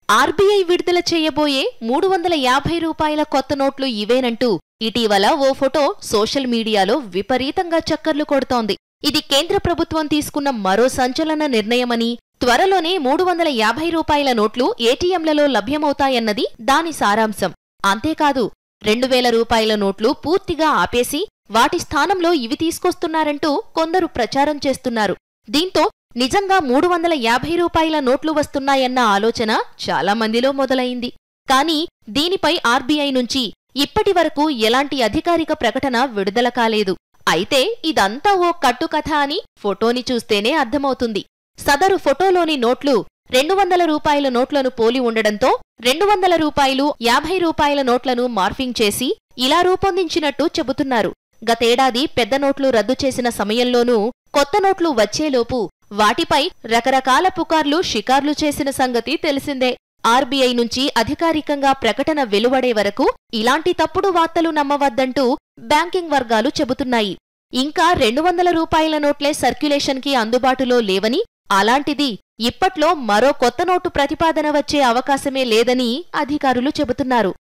RBI విడుదల చేయబోయే మూడు వందల యాభై రూపాయల కొత్త నోట్లు ఇవేనంటూ ఇటీవల ఓ ఫోటో సోషల్ మీడియాలో విపరీతంగా చక్కర్లు కొడుతోంది ఇది కేంద్ర ప్రభుత్వం తీసుకున్న మరో సంచలన నిర్ణయమని త్వరలోనే మూడు వందల యాభై రూపాయల నోట్లు ఏటీఎంలలో లభ్యమవుతాయన్నది దాని సారాంశం అంతేకాదు రెండు వేల రూపాయల నోట్లు పూర్తిగా ఆపేసి వాటి స్థానంలో ఇవి తీసుకొస్తున్నారంటూ కొందరు ప్రచారం చేస్తున్నారు దీంతో నిజంగా మూడు వందల యాభై రూపాయల నోట్లు వస్తున్నాయన్న ఆలోచన చాలా మందిలో మొదలైంది కానీ దీనిపై ఆర్బీఐ నుంచి ఇప్పటి వరకు ఎలాంటి అధికారిక ప్రకటన విడుదల కాలేదు అయితే ఇదంతా ఓ కట్టుకథ అని ఫోటోని చూస్తేనే అర్థమవుతుంది సదరు ఫోటోలోని నోట్లు రెండు వందల రూపాయల నోట్లను పోలి ఉండడంతో రెండు వందల రూపాయలు యాభై రూపాయల నోట్లను మార్ఫింగ్ చేసి ఇలా రూపొందించినట్టు చెబుతున్నారు గతేడాది పెద్ద నోట్లు రద్దు చేసిన సమయంలోనూ కొత్త నోట్లు వచ్చేలోపు వాటిపై రకరకాల పుకార్లు షికార్లు చేసిన సంగతి తెలిసిందే ఆర్బీఐ నుంచి అధికారికంగా ప్రకటన వెలువడే వరకు ఇలాంటి తప్పుడు వార్తలు నమ్మవద్దంటూ బ్యాంకింగ్ వర్గాలు చెబుతున్నాయి ఇంకా రెండు వందల రూపాయల నోట్లే సర్క్యులేషన్కి అందుబాటులో లేవని అలాంటిది ఇప్పట్లో మరో కొత్త నోటు ప్రతిపాదన వచ్చే అవకాశమే లేదని అధికారులు చెబుతున్నారు